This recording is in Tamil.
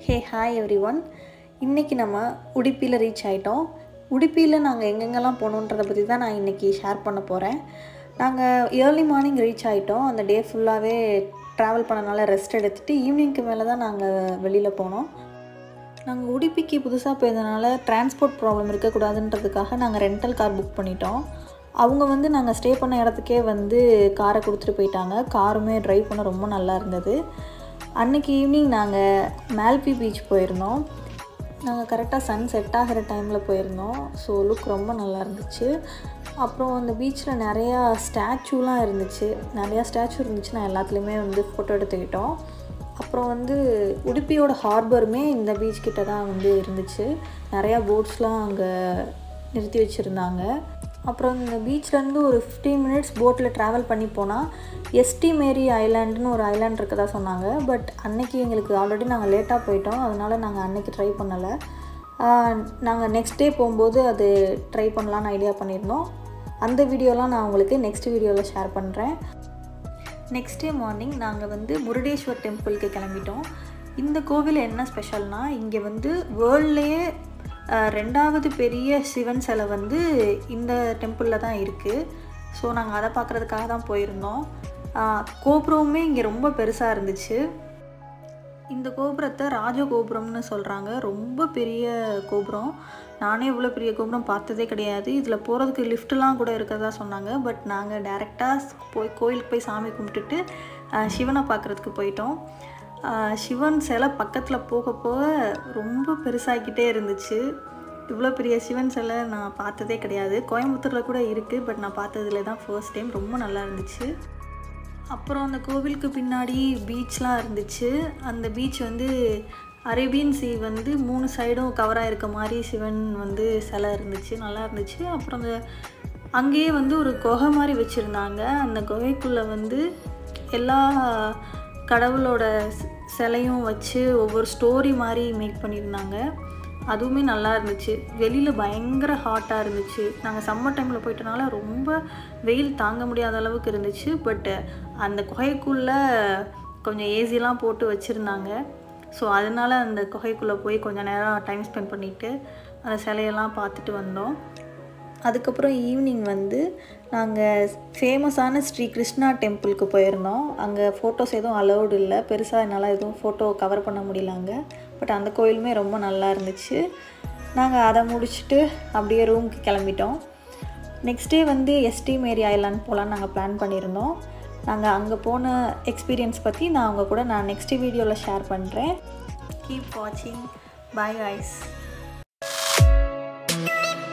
ஹே ஹாய் எவ்ரி ஒன் இன்றைக்கி நம்ம உடுப்பியில் ரீச் ஆகிட்டோம் உடுப்பியில் நாங்கள் எங்கெங்கெல்லாம் போகணுன்றதை பற்றி தான் நான் இன்றைக்கி ஷேர் பண்ண போகிறேன் நாங்கள் ஏர்லி மார்னிங் ரீச் ஆகிட்டோம் அந்த டே ஃபுல்லாகவே ட்ராவல் பண்ணனால ரெஸ்ட் எடுத்துகிட்டு ஈவினிங்க்கு மேலே தான் நாங்கள் வெளியில் போனோம் நாங்கள் உடுப்பிக்கு புதுசாக போயிருந்தனால டிரான்ஸ்போர்ட் ப்ராப்ளம் இருக்கக்கூடாதுன்றதுக்காக நாங்கள் ரெண்டல் கார் புக் பண்ணிட்டோம் அவங்க வந்து நாங்கள் ஸ்டே பண்ண இடத்துக்கே வந்து காரை கொடுத்துட்டு போயிட்டாங்க காருமே ட்ரைவ் பண்ண ரொம்ப நல்லா இருந்தது அன்றைக்கி ஈவினிங் நாங்கள் மேல்பி பீச் போயிருந்தோம் நாங்கள் கரெக்டாக சன் செட் ஆகிற டைமில் போயிருந்தோம் ஸோ லுக் ரொம்ப நல்லா இருந்துச்சு அப்புறம் அந்த பீச்சில் நிறையா ஸ்டாச்சுலாம் இருந்துச்சு நிறையா ஸ்டாச்சு இருந்துச்சு நான் எல்லாத்துலேயுமே வந்து ஃபோட்டோ எடுத்துக்கிட்டோம் அப்புறம் வந்து உடுப்பியோட ஹார்பருமே இந்த பீச் கிட்ட தான் வந்து இருந்துச்சு நிறையா போட்ஸ்லாம் அங்கே நிறுத்தி வச்சுருந்தாங்க அப்புறம் இந்த பீச்லேருந்து ஒரு ஃபிஃப்டீன் மினிட்ஸ் போட்டில் ட்ராவல் பண்ணி போனால் எஸ்டி மேரி ஐலாண்டுன்னு ஒரு ஐலாண்ட் இருக்கதா சொன்னாங்க பட் அன்னைக்கு எங்களுக்கு ஆல்ரெடி நாங்கள் லேட்டாக போயிட்டோம் அதனால் நாங்கள் அன்னைக்கு ட்ரை பண்ணலை நாங்கள் நெக்ஸ்ட் டே போகும்போது அது ட்ரை பண்ணலான்னு ஐடியா பண்ணியிருந்தோம் அந்த வீடியோலாம் நான் உங்களுக்கு நெக்ஸ்ட் வீடியோவில் ஷேர் பண்ணுறேன் நெக்ஸ்ட் டே மார்னிங் நாங்கள் வந்து முருடேஸ்வர் டெம்பிளுக்கு கிளம்பிட்டோம் இந்த கோவில் என்ன ஸ்பெஷல்னால் இங்கே வந்து வேர்ல்ட்லேயே ரெண்டாவது பெரிய சிவன் சிலை வந்து இந்த டெம்பிளில் தான் இருக்குது ஸோ நாங்கள் அதை பார்க்குறதுக்காக தான் போயிருந்தோம் கோபுரமுமே இங்கே ரொம்ப பெருசாக இருந்துச்சு இந்த கோபுரத்தை ராஜகோபுரம்னு சொல்கிறாங்க ரொம்ப பெரிய கோபுரம் நானே இவ்வளோ பெரிய கோபுரம் பார்த்ததே கிடையாது இதில் போகிறதுக்கு லிஃப்ட்லாம் கூட இருக்கிறதா சொன்னாங்க பட் நாங்கள் டேரெக்டாக போய் கோயிலுக்கு போய் சாமி கும்பிட்டுட்டு சிவனை பார்க்குறதுக்கு போயிட்டோம் சிவன் சிலை பக்கத்தில் போக போக ரொம்ப பெருசாகிக்கிட்டே இருந்துச்சு இவ்வளோ பெரிய சிவன் சிலை நான் பார்த்ததே கிடையாது கோயம்புத்தூரில் கூட இருக்குது பட் நான் பார்த்ததுல தான் ஃபர்ஸ்ட் டைம் ரொம்ப நல்லா இருந்துச்சு அப்புறம் அந்த கோவிலுக்கு பின்னாடி பீச்லாம் இருந்துச்சு அந்த பீச் வந்து அரேபியன் சி வந்து மூணு சைடும் கவராக இருக்க மாதிரி சிவன் வந்து சிலை இருந்துச்சு நல்லா இருந்துச்சு அப்புறம் அந்த அங்கேயே வந்து ஒரு குகை மாதிரி வச்சுருந்தாங்க அந்த குகைக்குள்ளே வந்து எல்லா கடவுளோட சிலையும் வச்சு ஒவ்வொரு ஸ்டோரி மாதிரி மேக் பண்ணியிருந்தாங்க அதுவுமே நல்லா இருந்துச்சு வெளியில் பயங்கர ஹாட்டாக இருந்துச்சு நாங்கள் சம்மர் டைமில் போயிட்டனால ரொம்ப வெயில் தாங்க முடியாத அளவுக்கு இருந்துச்சு பட்டு அந்த குகைக்குள்ளே கொஞ்சம் ஏசிலாம் போட்டு வச்சுருந்தாங்க ஸோ அதனால் அந்த குகைக்குள்ளே போய் கொஞ்சம் நேரம் டைம் ஸ்பெண்ட் பண்ணிவிட்டு அந்த சிலையெல்லாம் பார்த்துட்டு வந்தோம் அதுக்கப்புறம் ஈவினிங் வந்து நாங்கள் ஃபேமஸான ஸ்ரீ கிருஷ்ணா டெம்பிளுக்கு போயிருந்தோம் அங்கே ஃபோட்டோஸ் எதுவும் அலௌடு இல்லை பெருசாக என்னால் எதுவும் ஃபோட்டோ கவர் பண்ண முடியல அங்கே பட் அந்த கோயிலுமே ரொம்ப நல்லா இருந்துச்சு நாங்கள் அதை முடிச்சுட்டு அப்படியே ரூமுக்கு கிளம்பிட்டோம் நெக்ஸ்ட் டே வந்து எஸ்டி மேரி ஐலாண்ட் போகலான்னு நாங்கள் பிளான் பண்ணியிருந்தோம் நாங்கள் அங்கே போன எக்ஸ்பீரியன்ஸ் பற்றி நான் அவங்க கூட நான் நெக்ஸ்ட் வீடியோவில் ஷேர் பண்ணுறேன் கீப் வாட்சிங் பாய் ஐஸ்